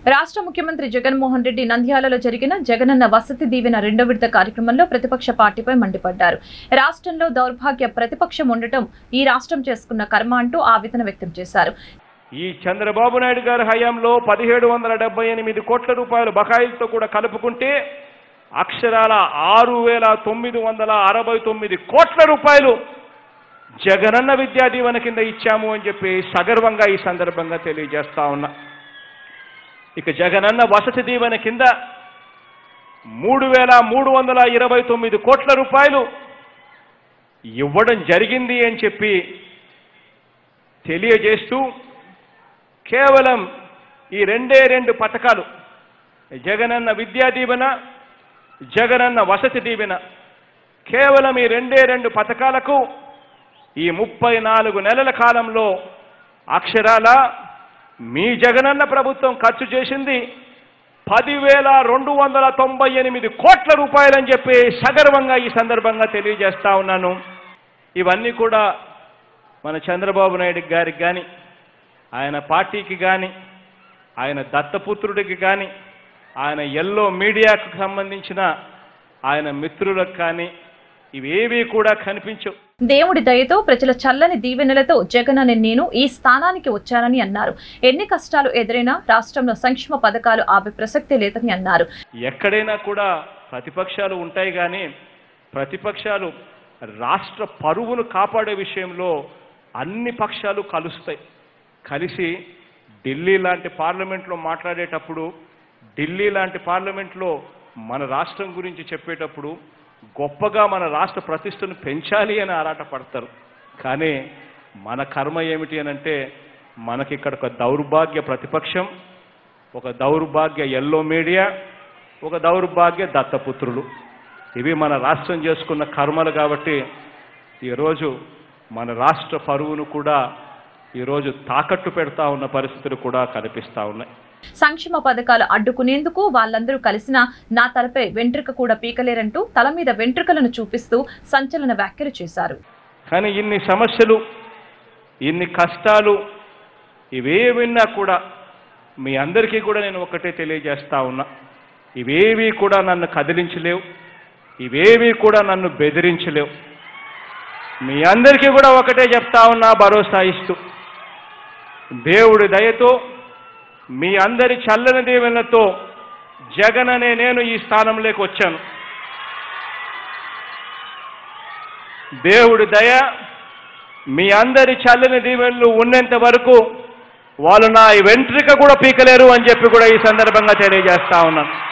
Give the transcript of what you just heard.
రాష్ట్ర ముఖ్యమంత్రి జగన్మోహన్ రెడ్డి నంద్యాలలో జరిగిన జగనన్న వసతి దీవెన రెండో విడత కార్యక్రమంలో ప్రతిపక్ష పార్టీపై మండిపడ్డారు రాష్ట్రంలో దౌర్భాగ్య ప్రతిపక్షం ఉండటం ఈ రాష్ట్రం చేసుకున్న కర్మ అంటూ ఆవేదన వ్యక్తం చేశారు ఈ చంద్రబాబు నాయుడు గారి హయాంలో పదిహేడు వందల డెబ్బై ఎనిమిది కోట్ల రూపాయలు బకాయిలతో కూడా కలుపుకుంటే అక్షరాల ఆరు వేల తొమ్మిది వందల అరవై తొమ్మిది కోట్ల రూపాయలు జగనన్న విద్యా దీవెన కింద ఇచ్చాము అని చెప్పి సగర్వంగా ఈ సందర్భంగా తెలియజేస్తా ఉన్నా ఇక జగనన్న వసతి దీవెన కింద మూడు వేల మూడు వందల ఇరవై తొమ్మిది కోట్ల రూపాయలు ఇవ్వడం జరిగింది అని చెప్పి తెలియజేస్తూ కేవలం ఈ రెండే రెండు పథకాలు జగనన్న విద్యా దీవెన జగనన్న వసతి దీవెన కేవలం ఈ రెండే రెండు పథకాలకు ఈ ముప్పై నాలుగు నెలల కాలంలో అక్షరాల మీ జగనన్న ప్రభుత్వం ఖర్చు చేసింది పదివేల రెండు వందల తొంభై ఎనిమిది కోట్ల రూపాయలని చెప్పి సగర్వంగా ఈ సందర్భంగా తెలియజేస్తా ఉన్నాను ఇవన్నీ కూడా మన చంద్రబాబు నాయుడు గారికి కానీ ఆయన పార్టీకి కానీ ఆయన దత్తపుత్రుడికి కానీ ఆయన ఎల్లో మీడియాకు సంబంధించిన ఆయన మిత్రులకు కానీ ఇవేవీ కూడా కనిపించవు దేవుడి దయతో ప్రజల చల్లని దీవెనలతో జగన్ అనే నేను ఈ స్థానానికి వచ్చానని అన్నారు ఎన్ని కష్టాలు ఎదురైనా రాష్ట్రంలో సంక్షేమ పథకాలు ఆపే ప్రసక్తే లేదని అన్నారు ఎక్కడైనా కూడా ప్రతిపక్షాలు ఉంటాయి కానీ ప్రతిపక్షాలు రాష్ట్ర పరువును కాపాడే విషయంలో అన్ని పక్షాలు కలుస్తాయి కలిసి ఢిల్లీ లాంటి పార్లమెంట్లో మాట్లాడేటప్పుడు ఢిల్లీ లాంటి పార్లమెంట్లో మన రాష్ట్రం గురించి చెప్పేటప్పుడు గొప్పగా మన రాష్ట్ర ప్రతిష్టను పెంచాలి అని ఆరాటపడతారు కానీ మన కర్మ ఏమిటి అని అంటే మనకి ఇక్కడ ఒక దౌర్భాగ్య ప్రతిపక్షం ఒక దౌర్భాగ్య ఎల్లో మీడియా ఒక దౌర్భాగ్య దత్తపుత్రులు ఇవి మన రాష్ట్రం చేసుకున్న కర్మలు కాబట్టి ఈరోజు మన రాష్ట్ర పరువును కూడా ఈరోజు తాకట్టు పెడతా ఉన్న పరిస్థితులు కూడా కనిపిస్తా ఉన్నాయి సంక్షేమ పథకాలు అడ్డుకునేందుకు వాళ్ళందరూ కలిసినా నా తలపై వెంట్రుక కూడా పీకలేరంటూ తల మీద వెంట్రుకలను చూపిస్తూ సంచలన వ్యాఖ్యలు చేశారు కానీ ఇన్ని సమస్యలు ఇన్ని కష్టాలు ఇవే విన్నా కూడా మీ అందరికీ కూడా నేను ఒకటే తెలియజేస్తా ఉన్నా ఇవేవి కూడా నన్ను కదిలించలేవు ఇవేవి కూడా నన్ను బెదిరించలేవు మీ అందరికీ కూడా ఒకటే చెప్తా ఉన్నా భరోసా ఇస్తూ దేవుడి దయతో మీ అందరి చల్లని దీవెనలతో జగన్ అనే నేను ఈ స్థానంలోకి వచ్చాను దేవుడి దయ మీ అందరి చల్లని దీవెనలు ఉన్నంత వరకు వాళ్ళు నా వెంట్రిక కూడా పీకలేరు అని చెప్పి కూడా ఈ సందర్భంగా తెలియజేస్తా ఉన్నాను